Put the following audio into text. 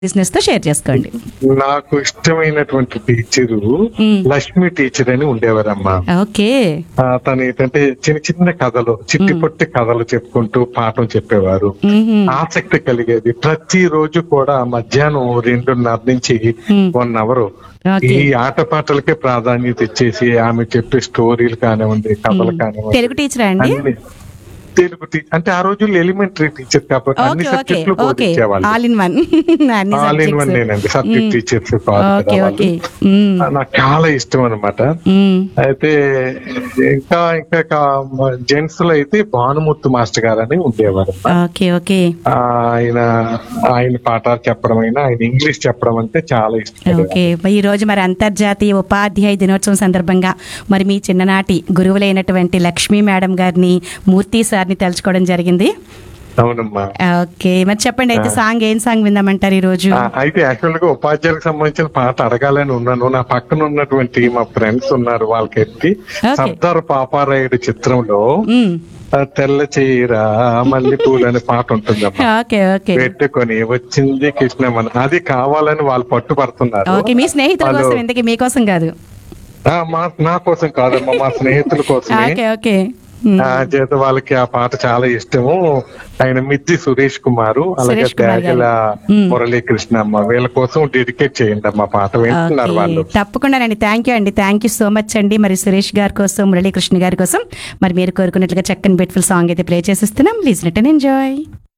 Business తో share చేసుకోండి నాకు ఇష్టమైనటువంటి టీచరు మ్మ్. లక్ష్మి టీచర్ అని ఉండేవారమ్మా ఓకే ఆ, తను ఏంటంటే చిన్న చిన్న కథలు చిట్టి పొట్టి కథలు చెప్పుకుంటూ పాఠం చెప్పేవారు మ్మ్. ఆసక్తి కలిగేది ప్రతి రోజు కూడా మధ్యాహ్నం రెండున్నర నుంచి మ్మ్. One hour okay. ఈ ఆటపాటలకే ప్రాధాన్యత ఇచ్చేసి ఆమె చెప్పే స్టోరీలు కానివ్వండి కథలు కానివ్వండి తెలుగు టీచరా అండి అన్ని తెలుగు టీ- అంటే ఆ రోజుల్లో ఎలిమెంటరీ టీచర్ కాబట్టి అన్ని ఓకే ఓకే సబ్జెక్టులు ఓకే బోధించేవాళ్ళు ఆల్ ఇన్ వన్ అన్ని ఆల్ ఇన్ వన్ subjects. నేనండి సబ్జెక్ట్ మ్మ్. టీచర్స్ ఓకే కాదు ఓకే మ్మ్. నాకు చాలా ఇష్టం అనమాట మ్మ్. అయితే ఇంకా ఇంకా జెంట్స్ లో అయితే భానుమూర్తి మాస్టర్ గారు అని ఉండేవారు ఓకే ఓకే ఆ, ఆయన ఆయన పాఠాలు చెప్పడం అయినా ఆయన ఇంగ్లీష్ చెప్పడం అంటే చాలా ఇష్టం ఓకే ఈ రోజు మరి అంతర్జాతీయ ఉపాధ్యాయ దినోత్సవం సందర్భంగా మరి మీ చిన్ననాటి గురువులైనటువంటి లక్ష్మీ మేడం గారిని మూర్తి సార్ని తలుచుకోవడం జరిగింది అవునమ్మా ఓకే మరి చెప్పండి అయితే సాంగ్ ఏం సాంగ్ విందామంటారు ఈ రోజు ఆ, అయితే యాక్చువల్ గా ఉపాధ్యాయులకు సంబంధించిన పాట అడగాలని ఉన్నాను నా పక్కన ఉన్నటువంటి మా ఫ్రెండ్స్ ఉన్నారు వాళ్ళకి ఎత్తి Okay. సర్దార్ పాపారాయుడు చిత్రంలో మ్మ్. ఆ, తెల్ల చీర మల్లె పూలు అనే పాట ఉంటుందమ్మా ఓకే ఓకే పెట్టుకొని వచ్చింది కృష్ణమని అది కావాలని వాళ్ళు పట్టుపడుతున్నారు ఓకే మీ స్నేహితుల వాళ్ళు- కోసం ఇంతకీ మీకోసం కాదు ఆ, మా నా కోసం కాదమ్మా మా స్నేహితుల కోసమే ఓకే ఓకే మ్మ్. ఆ చేత వాళ్ళకి ఆ పాట చాలా ఇష్టము ఆయన మిద్ది సురేష్ కుమారు అలాగే సురేష్ కుమార్ గారు. త్యాగల మ్మ్. మురళీకృష్ణ అమ్మ వీళ్ళ కోసం డెడికేట్ చేయండి అమ్మా పాట వింటున్నారు వాళ్ళు ఓకే తప్పకుండానండి థ్యాంక్ యూ అండి థ్యాంక్ యూ సో మచ్ అండి మరి సురేష్ గారి కోసం మురళీకృష్ణ గారి కోసం మరి మీరు కోరుకున్నట్లుగా చక్కని బ్యూటిఫుల్ సాంగ్ అయితే ప్లే చేసిస్తున్నాం ప్లీజ్ రిటర్న్ ఎంజాయ్